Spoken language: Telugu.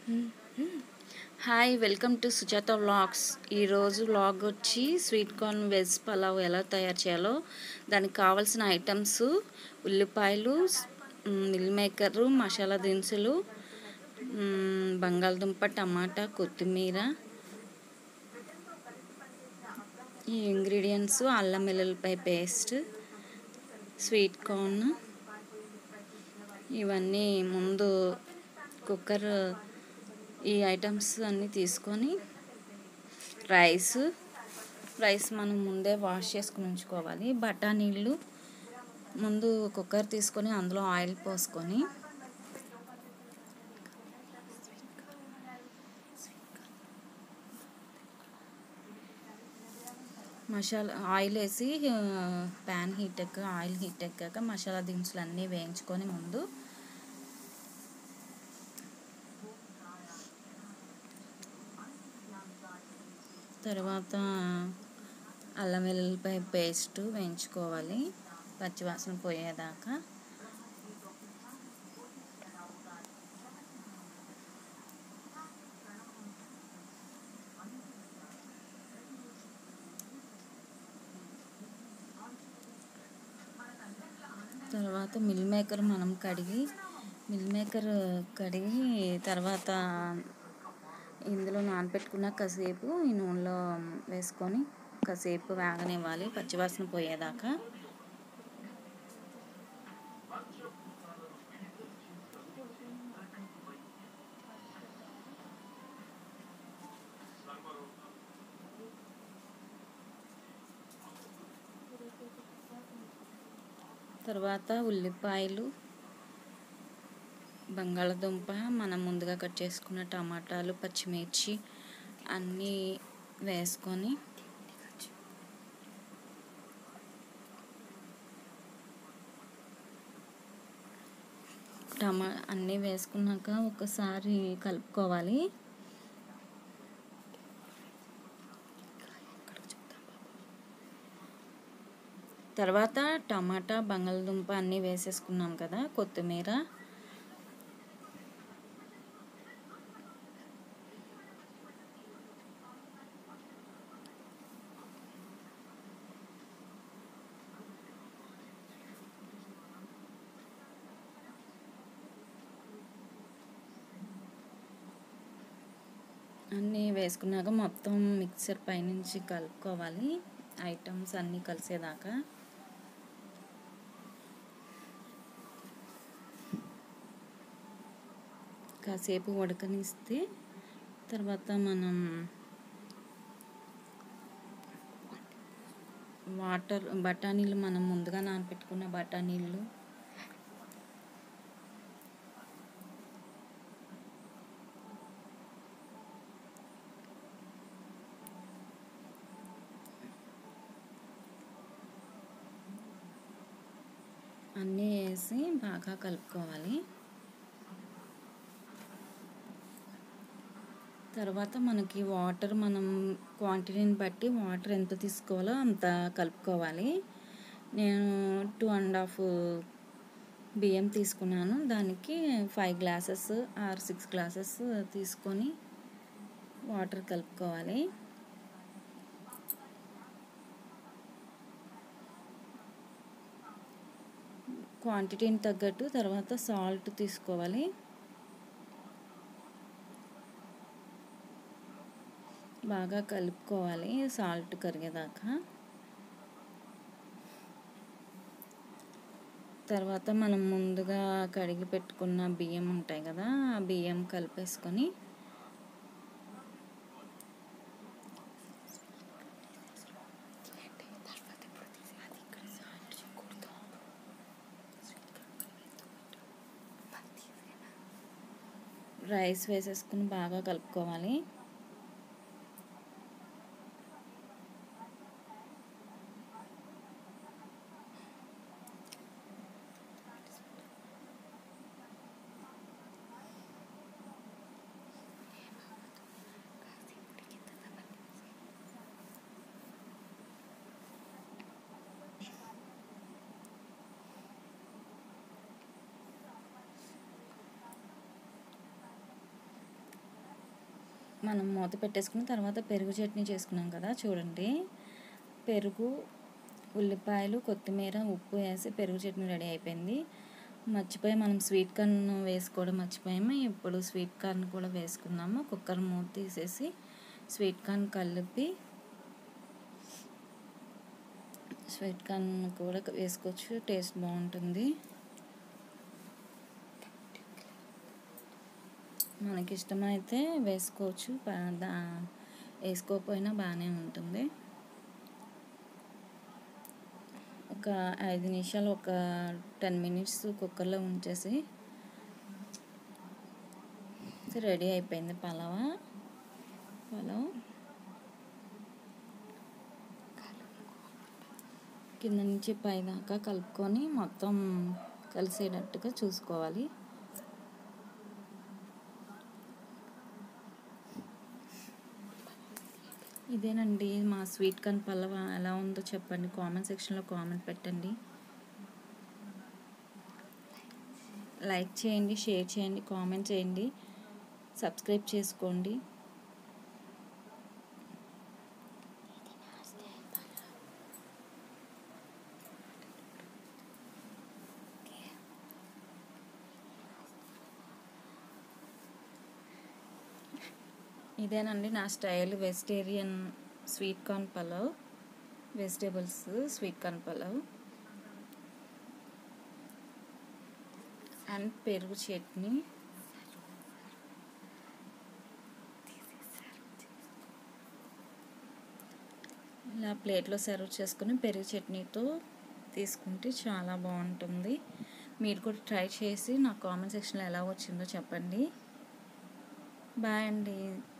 hi welcome to Sujatha vlogs ఈరోజు వ్లాగ్ వచ్చి స్వీట్ కార్న్ వెజ్ పలావ్ ఎలా తయారు చేయాలో దానికి కావాల్సిన ఐటమ్స్ ఉల్లిపాయలు మ్, మిల్ మేకరు మసాలా దినుసులు మ్, బంగాళదుంప టమాటా కొత్తిమీర ఈ ఇంగ్రీడియంట్స్ అల్లం వెల్లుల్లిపాయ పేస్ట్ స్వీట్ కార్న్ ఇవన్నీ ముందు కుక్కర్ ఈ ఐటమ్స్ అన్నీ తీసుకొని రైస్ రైస్ మనం ముందే వాష్ చేసుకుని ఉంచుకోవాలి బఠానీళ్ళు ముందు కుక్కర్ తీసుకొని అందులో ఆయిల్ పోసుకొని మసాలా ఆయిల్ వేసి ప్యాన్ హీట్ ఎక్కాక ఆయిల్ హీట్ ఎక్కాక మసాలా దినుసులు అన్నీ వేయించుకొని ముందు తర్వాత అల్లం వెల్లుల్లిపాయ పేస్ట్ వేయించుకోవాలి పచ్చివాసన పోయేదాకా తర్వాత మిల్ మేకర్ మనం కడిగి మిల్ మేకర్ కడిగి తర్వాత ఇందులో నానబెట్టుకున్న కాసేపు ఈ నూనెలో వేసుకొని కాసేపు వేగనివ్వాలి పచ్చివాసన పోయేదాకా తర్వాత ఉల్లిపాయలు బంగాళదుంప మనం ముందుగా కట్ చేసుకున్న టమాటాలు పచ్చిమిర్చి అన్నీ వేసుకొని టమా అన్నీ వేసుకున్నాక ఒకసారి కలుపుకోవాలి తర్వాత టమాటా బంగాళదుంప అన్నీ వేసేసుకున్నాం కదా కొత్తిమీర అన్నీ వేసుకున్నాక మొత్తం మిక్సర్ పైనుంచి కలుపుకోవాలి ఐటమ్స్ అన్నీ కలిసేదాకా కాసేపు ఉడకనిస్తే తర్వాత మనం వాటర్ బఠానీలు మనం ముందుగా నానబెట్టుకున్న బఠానీళ్ళు అన్నీ వేసి బాగా కలుపుకోవాలి తర్వాత మనకి వాటర్ మనం క్వాంటిటీని బట్టి వాటర్ ఎంత తీసుకోవాలో అంత కలుపుకోవాలి నేను టూ అండ్ హాఫ్ బియ్యం తీసుకున్నాను దానికి five glasses or six glasses తీసుకొని వాటర్ కలుపుకోవాలి క్వాంటిటీని తగ్గట్టు తర్వాత సాల్ట్ తీసుకోవాలి బాగా కలుపుకోవాలి సాల్ట్ కరిగేదాకా తర్వాత మనం ముందుగా కడిగి పెట్టుకున్న బియ్యం ఉంటాయి కదా ఆ బియ్యం కలిపేసుకొని రైస్ వేసేసుకుని బాగా కలుపుకోవాలి మనం మూత పెట్టేసుకున్న తర్వాత పెరుగు చట్నీ చేసుకున్నాం కదా చూడండి పెరుగు ఉల్లిపాయలు కొత్తిమీర ఉప్పు వేసి పెరుగు చట్నీ రెడీ అయిపోయింది మర్చిపోయి మనం స్వీట్ కార్న్ వేసుకోవడం మర్చిపోయాము ఇప్పుడు స్వీట్ కార్న్ కూడా వేసుకున్నాము కుక్కర్ మూత తీసేసి స్వీట్ కార్న్ కలిపి స్వీట్ కార్న్ కూడా వేసుకోవచ్చు టేస్ట్ బాగుంటుంది మనకి ఇష్టమైతే వేసుకోవచ్చు వేసుకోకపోయినా బాగానే ఉంటుంది ఒక ఐదు నిమిషాలు ఒక టెన్ మినిట్స్ కుక్కర్లో ఉంచేసి రెడీ అయిపోయింది పలావ పలావ్ కింద నుంచి పైదాకా కలుపుకొని మొత్తం కలిసేటట్టుగా చూసుకోవాలి ఇదేనండి మా స్వీట్ కార్న్ పల్లవ ఎలా ఉందో చెప్పండి కామెంట్ సెక్షన్లో కామెంట్ పెట్టండి లైక్ చేయండి షేర్ చేయండి కామెంట్ చేయండి సబ్స్క్రైబ్ చేసుకోండి ఇదేనండి నా style vegetarian sweet corn pulao vegetables sweet corn pulao and పెరుగు చట్నీ ఇలా ప్లేట్లో సర్వ్ చేసుకుని పెరుగు చట్నీతో తీసుకుంటే చాలా బాగుంటుంది మీరు కూడా ట్రై చేసి నా కామెంట్ సెక్షన్లో ఎలా వచ్చిందో చెప్పండి బాయ్ అండి